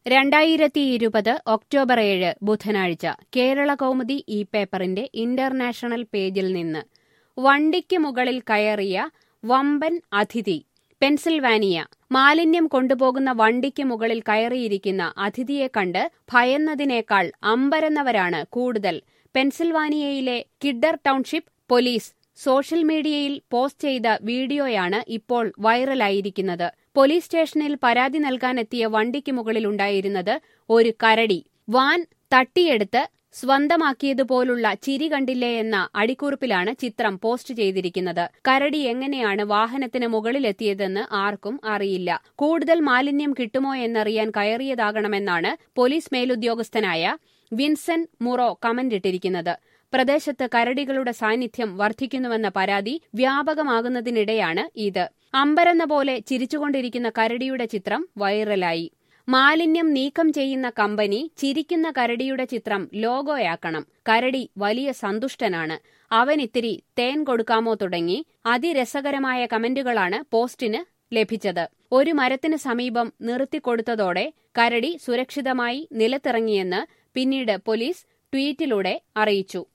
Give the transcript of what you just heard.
രണ്ടായിരത്തി ഇരുപത് ഒക്ടോബർ ഏഴ് ബുധനാഴ്ച കേരള കൗമുദി ഈ പേപ്പറിന്റെ ഇന്റർനാഷണൽ പേജിൽ നിന്ന് വണ്ടിക്ക് മുകളിൽ കയറിയ വമ്പൻ അതിഥി പെൻസിൽവാനിയ മാലിന്യം കൊണ്ടുപോകുന്ന വണ്ടിക്ക് മുകളിൽ കയറിയിരിക്കുന്ന അതിഥിയെ കണ്ട് ഭയന്നതിനേക്കാൾ അമ്പരന്നവരാണ് കൂടുതൽ പെൻസിൽവാനിയയിലെ Kidder township police social media post ചെയ്ത വീഡിയോയാണ് ഇപ്പോൾ വൈറലായിരിക്കുന്നത് പോലീസ് സ്റ്റേഷനിൽ പരാതി നൽകാനെത്തിയ വണ്ടിക്ക് മുകളിലുണ്ടായിരുന്നത് ഒരു കരടി വാൻ തട്ടിയെടുത്ത് സ്വന്തമാക്കിയതുപോലുള്ള ചിരി കണ്ടില്ലേ എന്ന അടിക്കുറിപ്പിലാണ് ചിത്രം പോസ്റ്റ് ചെയ്തിരിക്കുന്നത് കരടി എങ്ങനെയാണ് വാഹനത്തിന് മുകളിലെത്തിയതെന്ന് ആർക്കും അറിയില്ല കൂടുതൽ മാലിന്യം കിട്ടുമോ എന്നറിയാൻ കയറിയതാകണമെന്നാണ് പോലീസ് മേലുദ്യോഗസ്ഥനായ വിൻസെന്റ് മുറോ കമന്റിട്ടിരിക്കുന്നത് പ്രദേശത്ത് കരടികളുടെ സാന്നിധ്യം വർദ്ധിക്കുന്നുവെന്ന പരാതി വ്യാപകമാകുന്നതിനിടെയാണ് ഇത് അമ്പരെന്ന പോലെ ചിരിച്ചുകൊണ്ടിരിക്കുന്ന കരടിയുടെ ചിത്രം വൈറലായി മാലിന്യം നീക്കം ചെയ്യുന്ന കമ്പനി ചിരിക്കുന്ന കരടിയുടെ ചിത്രം ലോഗോയാക്കണം കരടി വലിയ സന്തുഷ്ടനാണ് അവനിത്തിരി തേൻ കൊടുക്കാമോ തുടങ്ങി അതിരസകരമായ കമന്റുകളാണ് പോസ്റ്റിന് ലഭിച്ചത് ഒരു മരത്തിന് സമീപം നിർത്തിക്കൊടുത്തതോടെ കരടി സുരക്ഷിതമായി നിലത്തിറങ്ങിയെന്ന് പിന്നീട് പോലീസ് ട്വീറ്റിലൂടെ അറിയിച്ചു